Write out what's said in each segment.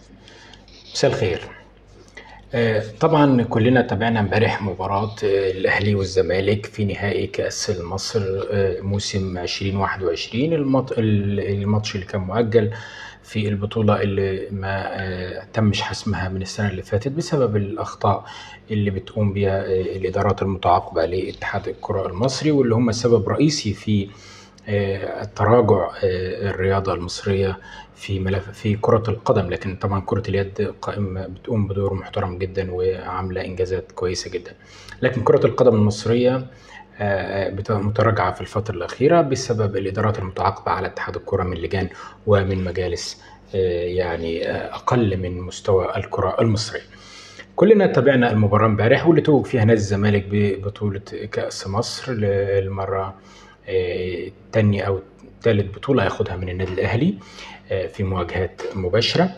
مساء الخير آه، طبعا كلنا تابعنا امبارح مباراة آه، الأهلي والزمالك في نهائي كأس مصر آه، موسم 2021 المط- الماتش اللي كان مؤجل في البطولة اللي ما آه، تمش حسمها من السنة اللي فاتت بسبب الأخطاء اللي بتقوم بها آه، الإدارات المتعاقبة لاتحاد الكرة المصري واللي هم سبب رئيسي في آه، تراجع آه، الرياضة المصرية في ملف في كرة القدم لكن طبعا كرة اليد قائمة بتقوم بدور محترم جدا وعاملة إنجازات كويسة جدا لكن كرة القدم المصرية آه، بت- متراجعة في الفترة الأخيرة بسبب الإدارات المتعاقبة على اتحاد الكرة من لجان ومن مجالس آه، يعني آه، أقل من مستوى الكرة المصرية كلنا تابعنا المباراة امبارح واللي توج فيها نادي الزمالك ببطولة كأس مصر للمرة آه، التانية أو ثالث بطولة ياخدها من النادي الأهلي آه، في مواجهات مباشرة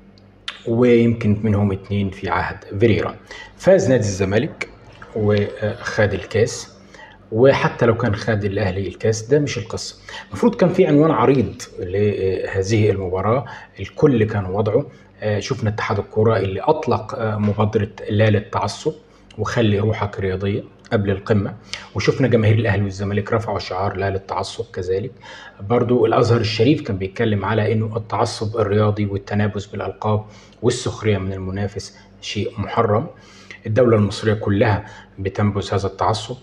ويمكن منهم اتنين في عهد فيريرا فاز نادي الزمالك وخد الكاس وحتى لو كان خد الاهلي الكاس ده مش القصه المفروض كان في عنوان عريض لهذه المباراه الكل كان وضعه آه، شفنا اتحاد الكوره اللي اطلق آه، مبادره لا للتعصب وخلي روحك رياضيه قبل القمه وشفنا جماهير الاهلي والزمالك رفعوا شعار لا للتعصب كذلك برضو الازهر الشريف كان بيتكلم على انه التعصب الرياضي والتنابز بالالقاب والسخريه من المنافس شيء محرم الدوله المصريه كلها بتنبذ هذا التعصب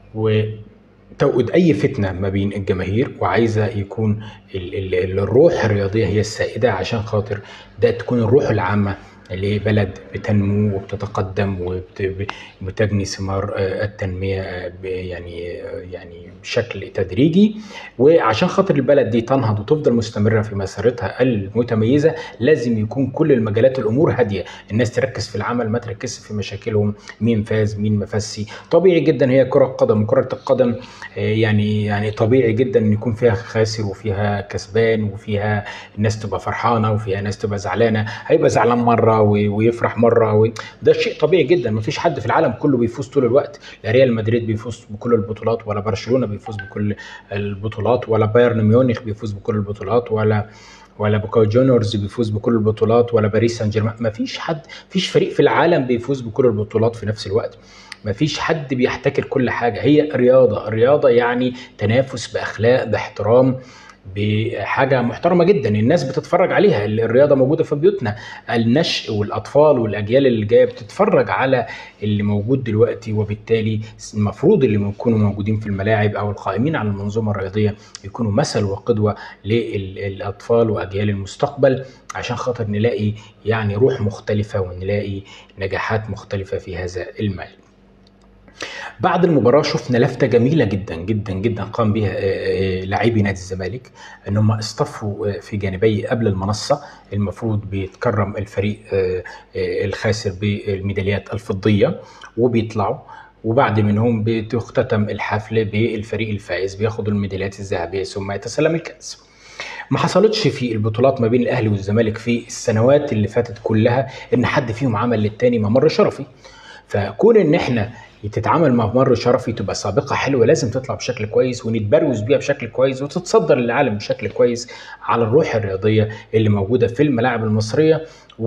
وتوقد اي فتنه ما بين الجماهير وعايزه يكون ال- ال- الروح الرياضيه هي السائده عشان خاطر ده تكون الروح العامه لبلد بتنمو وبتتقدم وبت- وبتجني ثمار آه، التنميه آه، ب- يعني آه، يعني بشكل تدريجي وعشان خاطر البلد دي تنهض وتفضل مستمره في مسيرتها المتميزه لازم يكون كل المجالات الامور هاديه الناس تركز في العمل ما تركزش في مشاكلهم مين فاز مين ما فازش طبيعي جدا هي كره قدم كره القدم آه، يعني يعني طبيعي جدا ان يكون فيها خاسر وفيها كسبان وفيها الناس تبقى فرحانه وفيها ناس تبقى زعلانه هيبقى زعلان مره و- ويفرح مره و... ده شيء طبيعي جدا ما فيش حد في العالم كله بيفوز طول الوقت لا ريال مدريد بيفوز بكل البطولات ولا برشلونه بيفوز بكل البطولات ولا بايرن ميونخ بيفوز بكل البطولات ولا ولا بوكا جونيورز بيفوز بكل البطولات ولا باريس سان جيرمان ما فيش حد فيش فريق في العالم بيفوز بكل البطولات في نفس الوقت ما فيش حد بيحتكر كل حاجه هي رياضه الرياضه يعني تنافس باخلاق باحترام بحاجه محترمه جدا الناس بتتفرج عليها الرياضه موجوده في بيوتنا النشء والاطفال والاجيال اللي جايه بتتفرج على اللي موجود دلوقتي وبالتالي المفروض اللي يكونوا موجودين في الملاعب او القائمين على المنظومه الرياضيه يكونوا مثل وقدوه للاطفال واجيال المستقبل عشان خاطر نلاقي يعني روح مختلفه ونلاقي نجاحات مختلفه في هذا المجال بعد المباراه شفنا لفته جميله جدا جدا جدا قام بها آه، آه، لاعبي نادي الزمالك ان هم اصطفوا آه، في جانبي قبل المنصه المفروض بيتكرم الفريق آه، آه، الخاسر بالميداليات الفضيه وبيطلعوا وبعد منهم بتختتم الحفل بالفريق الفائز بياخد الميداليات الذهبيه ثم يتسلم الكاس ما حصلتش في البطولات ما بين الاهلي والزمالك في السنوات اللي فاتت كلها ان حد فيهم عمل للتاني ممر شرفي فكون ان احنا تتعامل مع ممر شرفي تبقى سابقه حلوه لازم تطلع بشكل كويس ونتبروز بيها بشكل كويس وتتصدر للعالم بشكل كويس على الروح الرياضيه اللي موجوده في الملاعب المصريه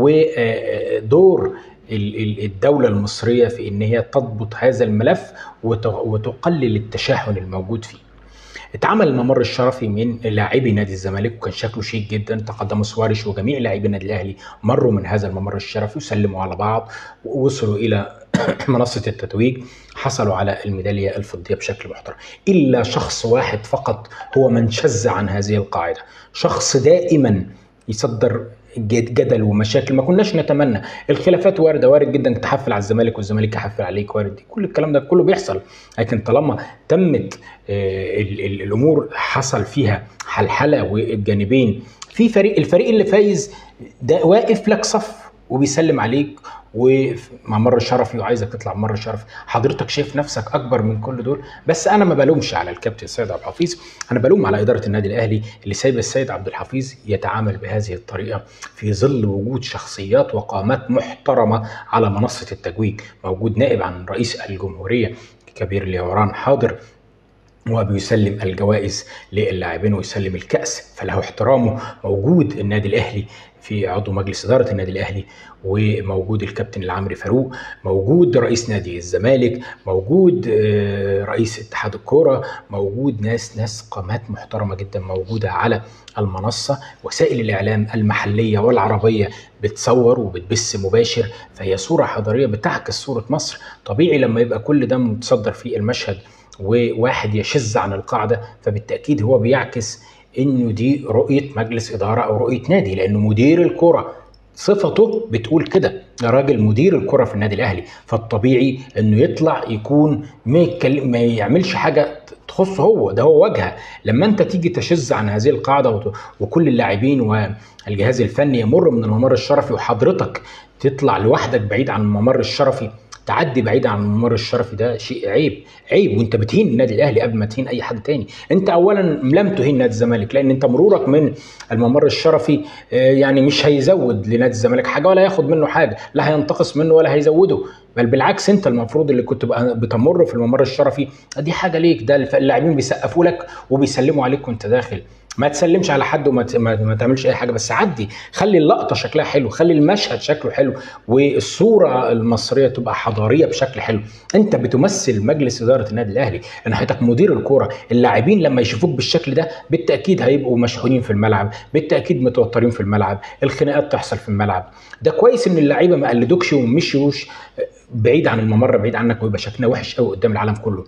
ودور الدولة المصرية في إن هي تضبط هذا الملف وت- وتقلل التشاحن الموجود فيه. اتعمل الممر الشرفي من لاعبي نادي الزمالك وكان شكله شيك جدا تقدموا سواريش وجميع لاعبي النادي الاهلي مروا من هذا الممر الشرفي وسلموا على بعض ووصلوا الى منصه التتويج حصلوا على الميداليه الفضيه بشكل محترم الا شخص واحد فقط هو من شذ عن هذه القاعده شخص دائما يصدر جد- جدل ومشاكل ما كناش نتمنى الخلافات وارده وارد جدا تحفل على الزمالك والزمالك يحفل عليك وارد كل الكلام ده كله بيحصل لكن طالما تمت آه، ال- ال- الامور حصل فيها حلحله والجانبين في فريق الفريق اللي فايز ده واقف لك صف وبيسلم عليك وممر شرفي وعايزك تطلع ممر شرفي حضرتك شايف نفسك اكبر من كل دول بس انا ما بلومش على الكابتن سيد عبد الحفيظ انا بلوم على اداره النادي الاهلي اللي سايبه السيد عبد الحفيظ يتعامل بهذه الطريقه في ظل وجود شخصيات وقامات محترمه على منصه التتويج موجود نائب عن رئيس الجمهوريه كبير اليوران حاضر وبيسلم الجوائز للاعبين ويسلم الكأس فله احترامه موجود النادي الأهلي في عضو مجلس اداره النادي الاهلي وموجود الكابتن العمري فاروق موجود رئيس نادي الزمالك موجود آه، رئيس اتحاد الكوره موجود ناس ناس قامات محترمه جدا موجوده على المنصه وسائل الاعلام المحليه والعربيه بتصور وبتبث مباشر فهي صوره حضاريه بتعكس صوره مصر طبيعي لما يبقى كل ده متصدر في المشهد وواحد يشذ عن القاعده فبالتاكيد هو بيعكس انه دي رؤيه مجلس اداره او رؤيه نادي لانه مدير الكره صفته بتقول كده ده راجل مدير الكره في النادي الاهلي فالطبيعي انه يطلع يكون ما, يتكلم ما يعملش حاجه تخصه هو ده هو واجهه لما انت تيجي تشذ عن هذه القاعده وكل اللاعبين والجهاز الفني يمر من الممر الشرفي وحضرتك تطلع لوحدك بعيد عن الممر الشرفي تعدي بعيد عن الممر الشرفي ده شيء عيب عيب وانت بتهين النادي الاهلي قبل ما تهين اي حد تاني انت اولا لم تهين نادي الزمالك لان انت مرورك من الممر الشرفي آه، يعني مش هيزود لنادي الزمالك حاجه ولا ياخد منه حاجه لا هينتقص منه ولا هيزوده بل بالعكس انت المفروض اللي كنت بتمر في الممر الشرفي دي حاجه ليك ده اللاعبين بيسقفوا لك وبيسلموا عليك وانت داخل ما تسلمش على حد وما ما تعملش اي حاجه بس عدي خلي اللقطه شكلها حلو خلي المشهد شكله حلو والصوره المصريه تبقى حضاريه بشكل حلو انت بتمثل مجلس اداره النادي الاهلي ان حضرتك مدير الكوره اللاعبين لما يشوفوك بالشكل ده بالتاكيد هيبقوا مشحونين في الملعب بالتاكيد متوترين في الملعب الخناقات تحصل في الملعب ده كويس ان اللعيبه ما قلدوكش ومشيوش بعيد عن الممر بعيد عنك ويبقى شكلنا وحش قوي قدام العالم كله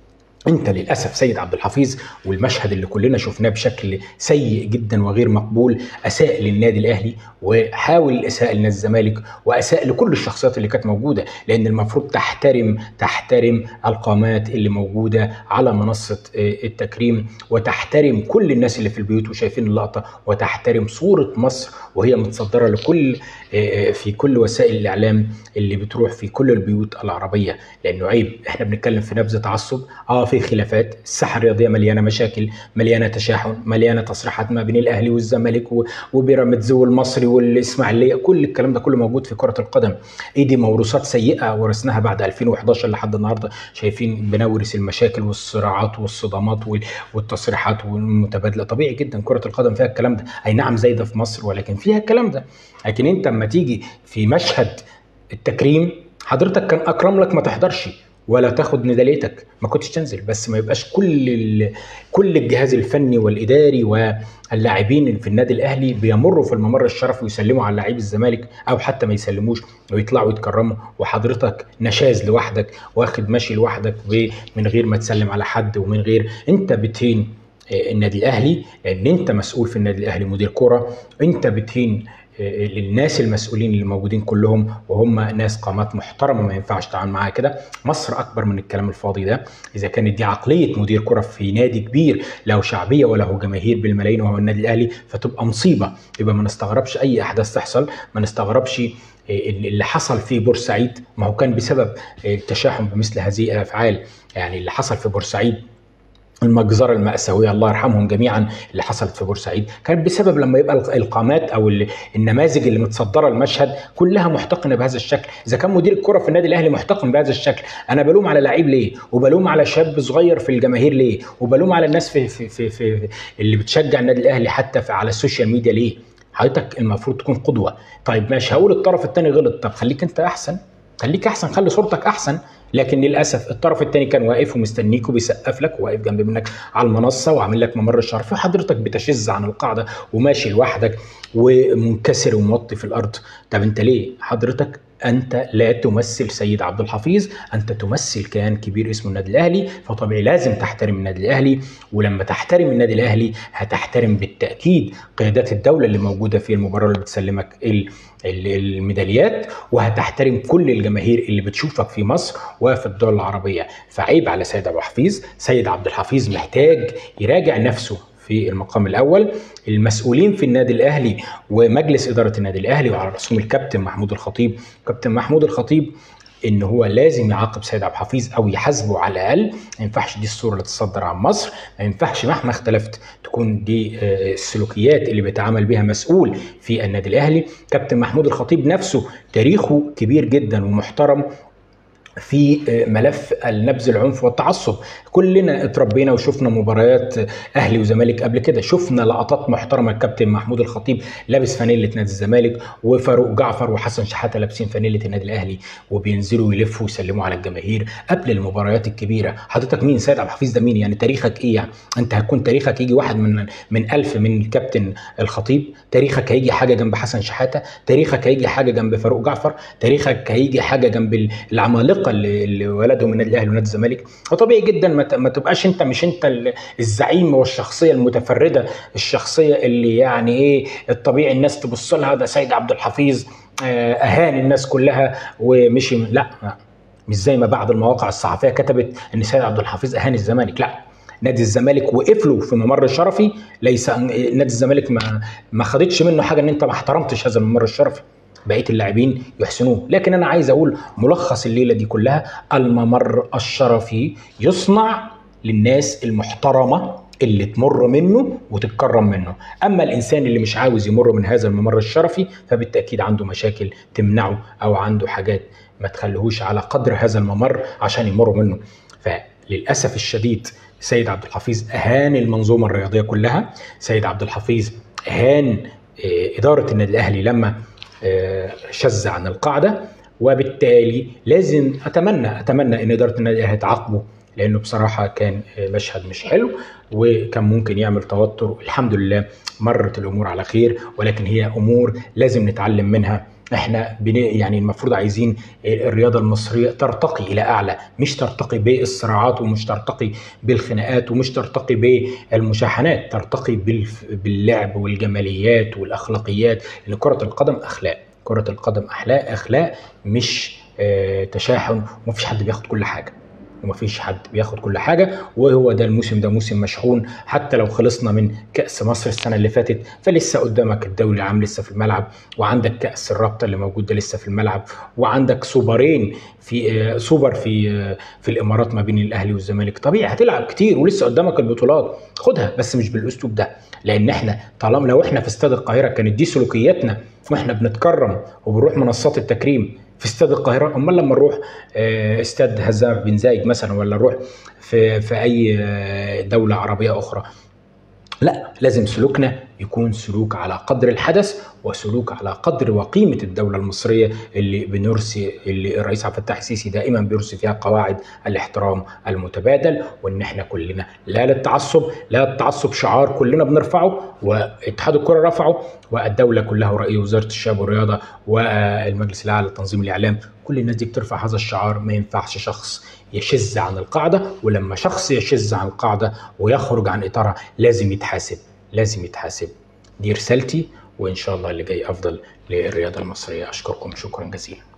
انت للاسف سيد عبد الحفيظ والمشهد اللي كلنا شفناه بشكل سيء جدا وغير مقبول اساء للنادي الاهلي وحاول الاساءه لنادي الزمالك واساء لكل الشخصيات اللي كانت موجوده لان المفروض تحترم تحترم القامات اللي موجوده على منصه آه، التكريم وتحترم كل الناس اللي في البيوت وشايفين اللقطه وتحترم صوره مصر وهي متصدره لكل آه، آه، في كل وسائل الاعلام اللي بتروح في كل البيوت العربيه لانه عيب احنا بنتكلم في نبذه تعصب اه في خلافات الساحه الرياضيه مليانه مشاكل مليانه تشاحن مليانه تصريحات ما بين الاهلي والزمالك وبيراميدز والمصري والاسماعيليه كل الكلام ده كله موجود في كره القدم ايه دي موروثات سيئه ورثناها بعد 2011 لحد النهارده شايفين بنورث المشاكل والصراعات والصدامات والتصريحات والمتبادله طبيعي جدا كره القدم فيها الكلام ده اي نعم زايده في مصر ولكن فيها الكلام ده لكن انت لما تيجي في مشهد التكريم حضرتك كان اكرم لك ما تحضرش ولا تاخد ميداليتك ما كنتش تنزل بس ما يبقاش كل كل الجهاز الفني والاداري واللاعبين في النادي الاهلي بيمروا في الممر الشرفي ويسلموا على لاعبي الزمالك او حتى ما يسلموش ويطلعوا يتكرموا وحضرتك نشاز لوحدك واخد ماشي لوحدك ومن غير ما تسلم على حد ومن غير انت بتهين آه، النادي الاهلي لان انت مسؤول في النادي الاهلي مدير كره انت بتهين للناس المسؤولين اللي موجودين كلهم وهم ناس قامات محترمه ما ينفعش تتعامل معاها كده مصر اكبر من الكلام الفاضي ده اذا كانت دي عقليه مدير كره في نادي كبير له شعبيه وله جماهير بالملايين وهو النادي الاهلي فتبقى مصيبه يبقى ما نستغربش اي احداث تحصل ما نستغربش اللي حصل في بورسعيد ما هو كان بسبب التشاحن بمثل هذه الافعال يعني اللي حصل في بورسعيد المجزرة المأساوية الله يرحمهم جميعا اللي حصلت في بورسعيد كانت بسبب لما يبقى القامات أو النماذج اللي متصدرة المشهد كلها محتقنة بهذا الشكل إذا كان مدير الكرة في النادي الأهلي محتقن بهذا الشكل أنا بلوم على لعيب ليه وبلوم على شاب صغير في الجماهير ليه وبلوم على الناس في, في, في, في اللي بتشجع النادي الأهلي حتى في على السوشيال ميديا ليه حضرتك المفروض تكون قدوة طيب ماشي هقول الطرف الثاني غلط طب خليك أنت أحسن خليك أحسن خلي صورتك أحسن لكن للاسف الطرف الثاني كان واقف ومستنيك وبيسقف لك وواقف جنب منك على المنصه وعامل لك ممر الشرف وحضرتك بتشذ عن القاعده وماشي لوحدك ومنكسر وموطي في الارض طب انت ليه حضرتك انت لا تمثل سيد عبد الحفيظ انت تمثل كيان كبير اسمه النادي الاهلي فطبيعي لازم تحترم النادي الاهلي ولما تحترم النادي الاهلي هتحترم بالتاكيد قيادات الدوله اللي موجوده في المباراه اللي بتسلمك الميداليات وهتحترم كل الجماهير اللي بتشوفك في مصر وفي الدول العربيه فعيب على سيد عبد الحفيظ سيد عبد الحفيظ محتاج يراجع نفسه في المقام الاول المسؤولين في النادي الاهلي ومجلس اداره النادي الاهلي وعلى راسهم الكابتن محمود الخطيب كابتن محمود الخطيب ان هو لازم يعاقب سيد عبد الحفيظ او يحاسبه على الاقل ما ينفعش دي الصوره اللي تصدر عن مصر ما ينفعش مهما اختلفت تكون دي آه، السلوكيات اللي بيتعامل بها مسؤول في النادي الاهلي كابتن محمود الخطيب نفسه تاريخه كبير جدا ومحترم في ملف النبذ العنف والتعصب كلنا اتربينا وشفنا مباريات اهلي وزمالك قبل كده شفنا لقطات محترمه الكابتن محمود الخطيب لابس فانيله نادي الزمالك وفاروق جعفر وحسن شحاته لابسين فانيله النادي الاهلي وبينزلوا يلفوا ويسلموا على الجماهير قبل المباريات الكبيره حضرتك مين سيد عبد الحفيظ ده مين يعني تاريخك ايه يعني انت هتكون تاريخك يجي واحد من من ألف من الكابتن الخطيب تاريخك هيجي حاجه جنب حسن شحاته تاريخك هيجي حاجه جنب فاروق جعفر تاريخك هيجي حاجه جنب العمالقه اللي, اللي ولدهم النادي الاهلي ونادي الزمالك وطبيعي جدا ما تبقاش انت مش انت الزعيم والشخصيه المتفرده الشخصيه اللي يعني ايه الطبيعي الناس تبص لها ده سيد عبد الحفيظ اهان الناس كلها ومشي لا مش زي ما بعض المواقع الصحفيه كتبت ان سيد عبد الحفيظ اهان الزمالك لا نادي الزمالك وقف له في ممر الشرفي ليس نادي الزمالك ما ما خدتش منه حاجه ان انت ما احترمتش هذا الممر الشرفي بقيه اللاعبين يحسنوه لكن انا عايز اقول ملخص الليله دي كلها الممر الشرفي يصنع للناس المحترمه اللي تمر منه وتتكرم منه اما الانسان اللي مش عاوز يمر من هذا الممر الشرفي فبالتاكيد عنده مشاكل تمنعه او عنده حاجات ما تخليهوش على قدر هذا الممر عشان يمر منه فللاسف الشديد سيد عبد الحفيظ اهان المنظومه الرياضيه كلها سيد عبد الحفيظ اهان اداره النادي الاهلي لما شذ عن القاعده وبالتالي لازم اتمنى اتمنى ان اداره النادي الاهلي تعاقبه لانه بصراحه كان مشهد مش حلو وكان ممكن يعمل توتر الحمد لله مرت الامور على خير ولكن هي امور لازم نتعلم منها احنا بن يعني المفروض عايزين الرياضه المصريه ترتقي الى اعلى مش ترتقي بالصراعات ومش ترتقي بالخناقات ومش ترتقي بالمشاحنات ترتقي باللعب والجماليات والاخلاقيات لان كره القدم اخلاق كره القدم اخلاق اخلاق مش اه تشاحن ومفيش حد بياخد كل حاجه ومفيش حد بياخد كل حاجه وهو ده الموسم ده موسم مشحون حتى لو خلصنا من كاس مصر السنه اللي فاتت فلسه قدامك الدوري العام لسه في الملعب وعندك كاس الرابطه اللي موجود ده لسه في الملعب وعندك سوبرين في سوبر في في الامارات ما بين الاهلي والزمالك طبيعي هتلعب كتير ولسه قدامك البطولات خدها بس مش بالاسلوب ده لان احنا طالما لو احنا في استاد القاهره كانت دي سلوكياتنا واحنا بنتكرم وبنروح منصات التكريم في استاد القاهره امال لما نروح استاد هزار بن زايد مثلا ولا نروح في في اي دوله عربيه اخرى لا لازم سلوكنا يكون سلوك على قدر الحدث وسلوك على قدر وقيمه الدوله المصريه اللي بنرسي اللي الرئيس عبد الفتاح السيسي دائما بيرسي فيها قواعد الاحترام المتبادل وان احنا كلنا لا للتعصب لا التعصب شعار كلنا بنرفعه واتحاد الكره رفعه والدوله كلها ورئيس وزاره الشباب والرياضه والمجلس الاعلى لتنظيم الاعلام كل الناس دي بترفع هذا الشعار ما ينفعش شخص يشذ عن القاعده ولما شخص يشذ عن القاعده ويخرج عن اطارها لازم يتحاسب لازم يتحاسب دي رسالتي وان شاء الله اللي جاي افضل للرياضه المصريه اشكركم شكرا جزيلا